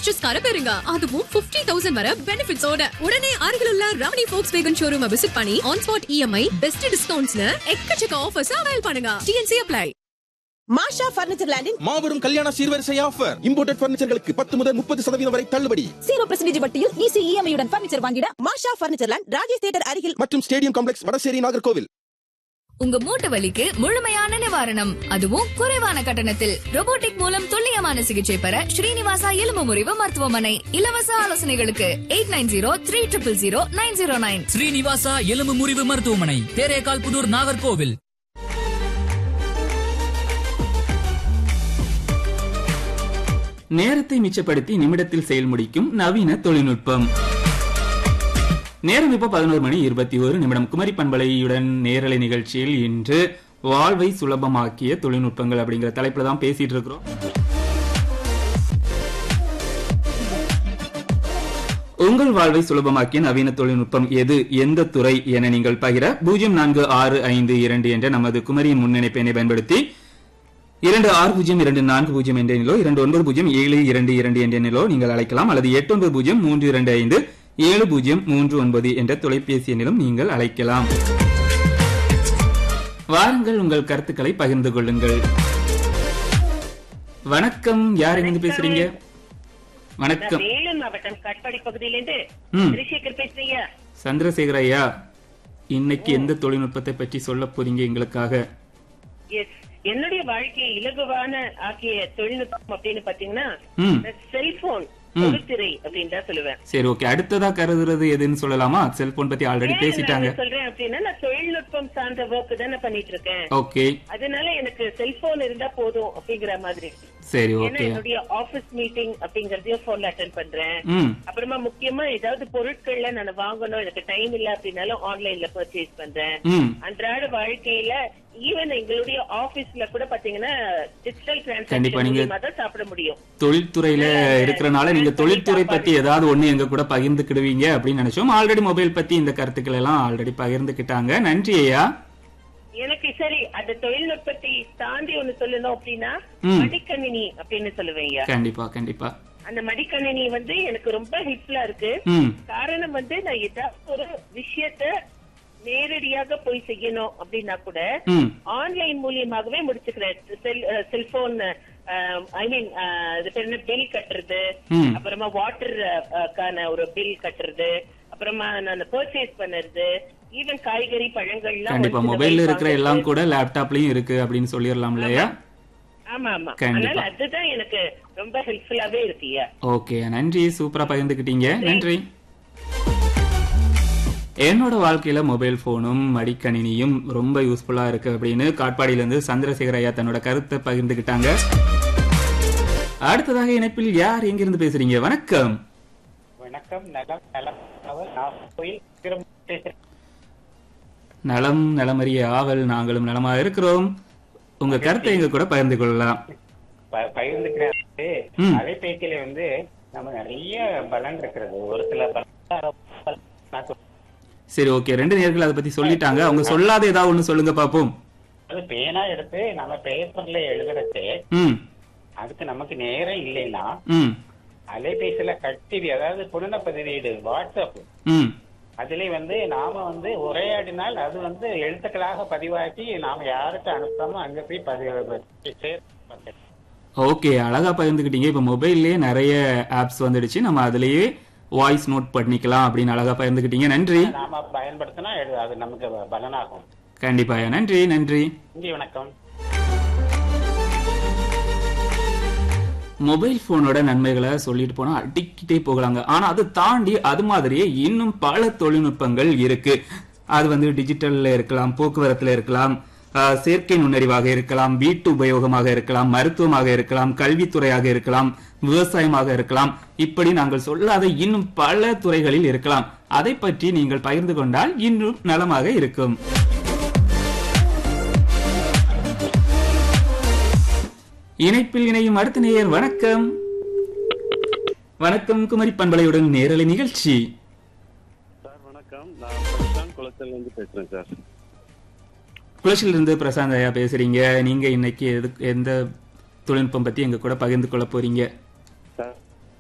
பர்ச்சேஸ்கார பெறுங்க அதுவும் 50000 தௌசண்ட் வர பெனிஃபிட்ஸோட உடனே அருகில் உள்ள Ramani Volkswagen showroom visit பண்ணி ஆன் ஸ்பாட் இஎம்ஐ பெஸ்ட் டிஸ்கவுண்ட்ஸ்னு எக்கச்சக்க ஆஃபர்ஸ் அவைல் பண்ணுங்க டிஎன்சி அப்ளை மாஷா பர்னிச்சர் லேண்டின் மாபெரும் கல்யாண சீர்வரிசை ஆஃபர் இம்போர்ட்டட் பர்னிச்சர்களுக்கு பத்து முதல் முப்பது சதவீதம் வரை தள்ளுபடி ஜீரோ பர்சன்டேஜ் வட்டியில் ஈஸி இஎம்ஐயுடன் பர்னிச்சர் வாங்கிட Masha furniture land Rajesh theatre அருகில் மற்றும் ஸ்டேடியம் காம்ப்ளெக்ஸ் வடசேரி நாகர்கோவில் உங்க மூட்டு வலிக்கு முழுமையான நிவாரணம் அதுவும் குறைவான கட்டணத்தில் robotic மூலம் துல்லியமான சிகிச்சை பெற ஸ்ரீனிவாசா எலும்பு முறிவு மருத்துவமனை இலவச ஆலோசனைகளுக்கு eight nine zero three triple zero nine zero nine Srinivasa எலும்பு முறிவு மருத்துவமனை தேரேகால் புதூர் நாகர்கோவில் நேரத்தை மிச்சப்படுத்தி நிமிடத்தில் செயல் முடிக்கும் நவீன தொழில்நுட்பம் நேரம் இப்ப பதினோரு மணி இருபத்தி ஒரு நிமிடம் குமரி பண்பலையுடன் நேரலை நிகழ்ச்சியில் இன்று வாழ்வை சுலபமாக்கிய தொழில்நுட்பங்கள் அப்படிங்கிற தலைப்புல தான் பேசிட்டு இருக்கிறோம் உங்கள் வாழ்வை சுலபமாக்கிய நவீன தொழில்நுட்பம் எது எந்த துறை என நீங்கள் பகிர பூஜ்ஜியம் நான்கு ஆறு ஐந்து இரண்டு என்ற நமது குமரியின் முன்னிணைப்பு எண்ணை பயன்படுத்தி இரண்டு ஆறு பூஜ்ஜியம் இரண்டு நான்கு பூஜ்ஜியம் என்ற எண்ணிலோ இரண்டு ஒன்பது பூஜ்ஜியம் ஏழு இரண்டு இரண்டு என்ற எண்ணிலோ நீங்கள் அழைக்கலாம் அல்லது எட்டு ஒன்பது பூஜ்ஜியம் மூன்று இரண்டு ஐந்து ஏழு பூஜ்ஜியம் மூன்று ஒன்பது என்ற தொலைபேசி எண்ணிலும் நீங்கள் அழைக்கலாம் வாருங்கள் உங்கள் கருத்துக்களை பகிர்ந்து கொள்ளுங்கள் வணக்கம் யார் எங்க பேசுறீங்க வணக்கம் வேலூர் மாவட்டம் காட்பாடி பகுதியிலிருந்து ம். சந்திரசேகர் பேசுறீங்க சந்திரசேகர் ஐயா இன்னைக்கு எந்த தொழில்நுட்பத்தை பற்றி சொல்ல போறீங்க எங்களுக்காக எஸ் என்னுடைய வாழ்க்கையை இலகுவான ஆக்கிய தொழில்நுட்பம் அப்படின்னு பாத்தீங்கன்னா ம் இந்த செல்போன் ம். தொழிற்துறை அப்படின்னு தான் சொல்லுவேன் சரி ஓகே அடுத்ததா கருதுறது எதுன்னு சொல்லலாமா செல்போன் பத்தி ஆல்ரெடி ஏன் பேசிட்டாங்க நான் சொல்றேன் அப்படின்னா நான் தொழில்நுட்பம் சார்ந்த ஒர்க் தானே பண்ணிட்டு இருக்கேன் ஓகே அதனால எனக்கு செல்போன் இருந்தா போதும் அப்படிங்கிற மாதிரி சரி ஏன்னா ஓகே என்னுடைய ஆபீஸ் மீட்டிங் அப்படிங்கறதையும் போன்ல அட்டன் பண்றேன் ம் அப்புறமா முக்கியமா ஏதாவது பொருட்கள்ல நான் வாங்கணும் எனக்கு டைம் இல்ல அப்படின்னாலும் ஆன்லைன்ல பர்ச்சேஸ் பண்றேன் ம் அன்றாட வாழ்க்கையில ஈவன் எங்களுடைய ஆபீஸ்ல கூட பாத்தீங்கன்னா டிஜிட்டல் கண்டிப்பா டிரான்சாக்சன் நீங்க- மூலியமா தான் சாப்பிட முடியும் தொழில்துறையில இருக்கிறனால நீங்க தொழில்துறை பத்தி ஏதாவது ஒண்ணு எங்க கூட பகிர்ந்துக்கிடுவீங்க அப்படின்னு நினைச்சோம் ஆல்ரெடி மொபைல் பத்தி இந்த கருத்துக்கள் எல்லாம் ஆல்ரெடி பகிர்ந்துக்கிட்டாங்க நன்றி ஐயா எனக்கு சரி அந்த தொழில்நுட்பத்தை தாண்டி ஒண்ணு சொல்லணும் அப்படின்னா ம். மடிக்கணினி அப்படின்னு சொல்லுவேன் ஐயா. கண்டிப்பா கண்டிப்பா அந்த மடிக்கணினி வந்து எனக்கு ரொம்ப ஹெல்ப்ஃபுல்லா இருக்கு ம் காரணம் வந்து நான் ஏதாவது ஒரு விஷயத்த நேரடியாக போய் செய்யணும் அப்படின்னா கூட ம் ஆன்லைன் மூலியமாகவே முடிச்சுக்கிறேன் செல் செல்போன் ஐ மீன் இது பேர் என்ன பில் கட்டுறது ம். அப்புறமா வாட்டர் கான ஒரு பில் கட்டுறது அப்புறமா நான் பர்ச்சேஸ் பண்ணுறது ஈவன் காய்கறி பழங்கள்லாம் கண்டிப்பா ஒரு சில மொபைல்ல வாங்கி இருக்கிற எல்லாம் கூட லேப்டாப்லயும் இருக்கு அப்படின்னு சொல்லிடலாம் இல்லையா ஆமா ஆமா கண்டிப்பா. அதனால அதுதான் எனக்கு ரொம்ப ஹெல்ப்ஃபுல்லாவே இருக்குயா ஓகே நன்றி சூப்பரா பகிர்ந்துக்கிட்டீங்க நன்றி என்னோட வாழ்க்கையில மொபைல் போனும் மடிக்கணினியும் ரொம்ப யூஸ்ஃபுல்லா இருக்கு அப்படின்னு காட்பாடியில இருந்து சந்திரசேகர் ஐயா தன்னோட கருத்தை பகிர்ந்துக்கிட்டாங்க அடுத்ததாக இணைப்பில் யார் எங்கிருந்து பேசுறீங்க வணக்கம் வணக்கம் நலம் நலம் அவர் நான் கோயில் திரும்ப பேசுறேன் நலம் நலமறிய ஆவல் நாங்களும் நலமா இருக்கிறோம் உங்க கருத்தை எங்க கூட பகிர்ந்து கொள்ளலாம் ப- பகிர்ந்துக்கிறேன் ம். அலைபேசியில வந்து நம்ம நிறைய பலன் இருக்கிறது ஒரு சில பலன் நான் சொல்றேன். சரி ஓகே ரெண்டு நேர்கள் அதை பத்தி சொல்லிட்டாங்க அவங்க சொல்லாத ஏதாவது ஒண்ணு சொல்லுங்க பாப்போம் அது பேனா எடுத்து நம்ம பேப்பர்ல எழுதுறது ம் அதுக்கு நமக்கு நேரம் இல்லைன்னா ம் அலைபேசியில கட்டி அதாவது புனன பதிவேடு வாட்ஸ்அப் ம் அதுல வந்து நாம வந்து உரையாடினால் அது வந்து எழுத்துக்களாக பதிவாக்கி நாம யாருக்கு அனுப்பாம அங்க போய் பதிவு சேர்த்து ஓகே அழகா பகிர்ந்துக்கிட்டீங்க இப்ப மொபைல்லே நிறைய ஆப்ஸ் வந்துடுச்சு நம்ம அதுலயே வாய்ஸ் நோட் பண்ணிக்கலாம் அப்படின்னு அழகா பகிர்ந்துக்கிட்டீங்க நன்றி நாம பயன்படுத்தினா எழு- அது நமக்கு பலனாகும் கண்டிப்பா நன்றி நன்றி நன்றி வணக்கம் மொபைல் போனோட நன்மைகளை சொல்லிட்டு போனா அடிக்கிட்டே போகலாங்க ஆனா அது தாண்டி அது மாதிரியே இன்னும் பல தொழில்நுட்பங்கள் இருக்கு அது வந்து டிஜிட்டல்ல இருக்கலாம் போக்குவரத்துல இருக்கலாம் ஆஹ், செயற்கை நுண்ணறிவாக இருக்கலாம் வீட்டு உபயோகமாக இருக்கலாம் மருத்துவமாக இருக்கலாம் கல்வித்துறையாக இருக்கலாம் விவசாயமாக இருக்கலாம் இப்படி நாங்கள் சொல்லாத இன்னும் பல துறைகளில் இருக்கலாம் அதை பற்றி நீங்கள் பகிர்ந்து கொண்டால் இன்னும் நலமாக இருக்கும் இணைப்பில் இணையும் அடுத்த நேயர் வணக்கம் வணக்கம் குமரி பண்பலையுடன் நேரலை நிகழ்ச்சி சார் வணக்கம் நான் பிரசாந்த் குளத்துல இருந்து பேசுறேன் சார் குளச்சில இருந்து பிரசாந்த் ஐயா பேசுறீங்க நீங்க இன்னைக்கு எது எந்த தொழில்நுட்பம் பத்தி எங்க கூட பகிர்ந்து கொள்ள போறீங்க